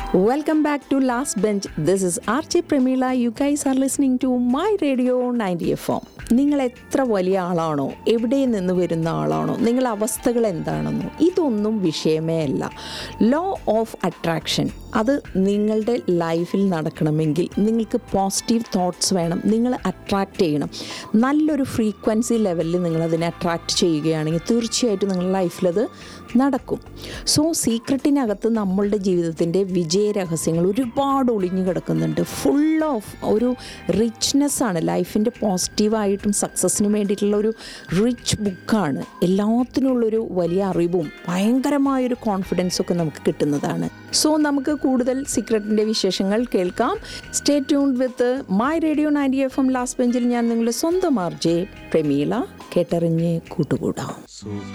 Welcome back to Last Bench. This is Archie Premila. You guys are listening to my radio 90 FM. നിങ്ങൾ എത്ര വലിയ ആളാണോ എവിടെ നിന്ന് വരുന്ന ആളാണോ നിങ്ങളുടെ അവസ്ഥകൾ എന്താണെന്നോ ഇതൊന്നും വിഷയമേ അല്ല ലോ ഓഫ് അട്രാക്ഷൻ അത് നിങ്ങളുടെ ലൈഫിൽ നടക്കണമെങ്കിൽ നിങ്ങൾക്ക് പോസിറ്റീവ് തോട്ട്സ് വേണം നിങ്ങൾ അട്രാക്റ്റ് ചെയ്യണം നല്ലൊരു ഫ്രീക്വൻസി ലെവലിൽ നിങ്ങളതിനെ അട്രാക്റ്റ് ചെയ്യുകയാണെങ്കിൽ തീർച്ചയായിട്ടും നിങ്ങളുടെ ലൈഫിലത് നടക്കും സോ സീക്രട്ടിനകത്ത് നമ്മളുടെ ജീവിതത്തിൻ്റെ വിജയ രഹസ്യങ്ങൾ ഒരുപാട് ഒളിഞ്ഞു കിടക്കുന്നുണ്ട് ഫുൾ ഓഫ് ഒരു റിച്ച്നെസ് ആണ് ലൈഫിൻ്റെ പോസിറ്റീവായിട്ടും സക്സസ്സിന് വേണ്ടിയിട്ടുള്ള ഒരു റിച്ച് ബുക്കാണ് എല്ലാത്തിനുള്ളൊരു വലിയ അറിവും ഭയങ്കരമായൊരു കോൺഫിഡൻസും ഒക്കെ നമുക്ക് കിട്ടുന്നതാണ് സോ നമുക്ക് കൂടുതൽ സീക്രട്ടിൻ്റെ വിശേഷങ്ങൾ കേൾക്കാം stay tuned with my radio ninety F M last ബെഞ്ചിൽ ഞാൻ നിങ്ങളുടെ സ്വന്തം ആർജെ പ്രമീള കേട്ടറിഞ്ഞ് കൂട്ടുകൂടാം സുഖ